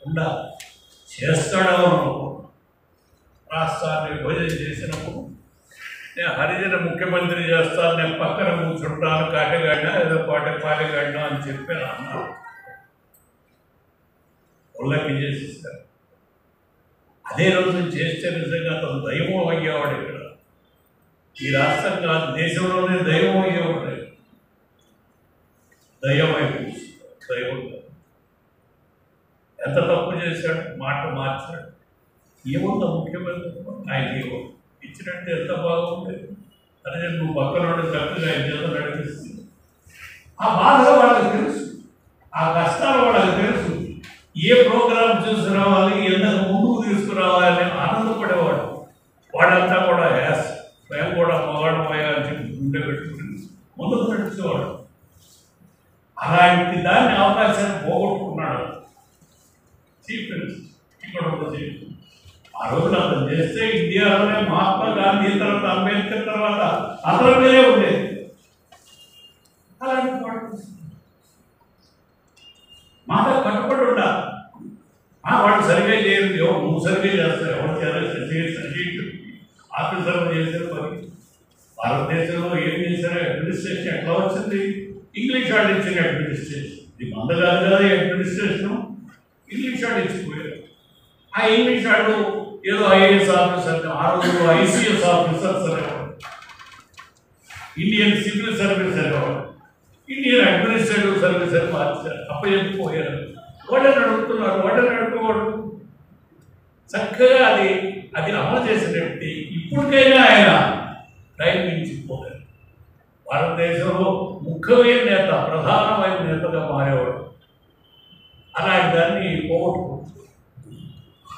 ఉండాలి చేస్తాడేమో రాష్ట్రాన్ని విభజన చేసినప్పుడు నేను హరిజన ముఖ్యమంత్రి చేస్తాను నేను పక్కన కూర్చుంటాను కాటగాడినా ఏదో పాట పాటగాడినా అని చెప్పి అన్నా ఉల్లకి చేసేస్తారు అదే రోజు చేస్తే నిజంగా అతను దైవం అయ్యేవాడు ఇక్కడ ఈ రాష్ట్రం కాదు దేశంలోనే దైవం అయ్యేవాడు దైవం అయిపోయింది దైవం కాదు. ఎంత తప్పు చేశాడు మాట మార్చాడు ఏముందా ముఖ్యమంత్రి ఆయన ఏమో ఇచ్చినట్టు ఎంత బాగుంది అదే నువ్వు పక్కన ఉండి చక్కగా ఆయన చేత నడిపిస్తుంది ఆ బాధ వాళ్ళకి తెలుసు ఆ కష్టాలు వాళ్ళకి తెలుసు ఏ ప్రోగ్రాం తీసుకురావాలి ఎందుకు ముందుకు తీసుకురావాలి అని ఆనందపడేవాడు వాడంతా కూడా యాస్ మేము కూడా మగాడు పోయా అని చెప్పి గుండె పెట్టుకుని ముందుకు నడిచేవాడు అలాంటి దాన్ని అవకాశాన్ని పోగొట్టుకున్నాడు చీఫ్ మినిస్టర్ ఇక్కడ ఉన్న చీఫ్ ఆ రోజున అతను చేస్తే ఇండియాలోనే మహాత్మా గాంధీ తర్వాత అంబేద్కర్ తర్వాత అతని మీదే ఉండేది అలాంటి వాడు మాట కట్టుబడి ఉండాలి ఆ వాడు సరిగ్గా చేయరు ఎవరు నువ్వు సరిగ్గా చేస్తారు ఎవరు చేయాలి ఆఫీసర్ చేశారు మరి భారతదేశంలో ఏం చేశారో అడ్మినిస్ట్రేషన్ ఎట్లా వచ్చింది ఇంగ్లీష్ వాళ్ళు ఇచ్చిన అడ్మినిస్ట్రేషన్ ఇది మంద కాదు కదా అడ్మినిస్ట్రేషన్ ఇంగ్లీష్ వాళ్ళు ఇచ్చిపోయారు ఆ ఇంగ్లీష్ వాళ్ళు ఏదో ఐఏఎస్ ఆఫీసర్ ఆ రోజు ఐసీఎస్ ఆఫీసర్స్ అనేవాడు ఇండియన్ సివిల్ సర్వీస్ అనేవాడు ఇండియన్ అడ్మినిస్ట్రేటివ్ సర్వీస్ అని మార్చారు అప్పచెప్పిపోయారు వాళ్ళని అడుగుతున్నారు వాళ్ళని అడుగుకోవడం చక్కగా అది అది అమలు చేసిన వ్యక్తి ఇప్పటికైనా ఆయన టైం మించిపోయారు భారతదేశంలో ముఖ్యమైన నేత ప్రధానమైన నేతగా మారేవాడు అలాంటి దాన్ని పోగొట్టుకుంటున్నారు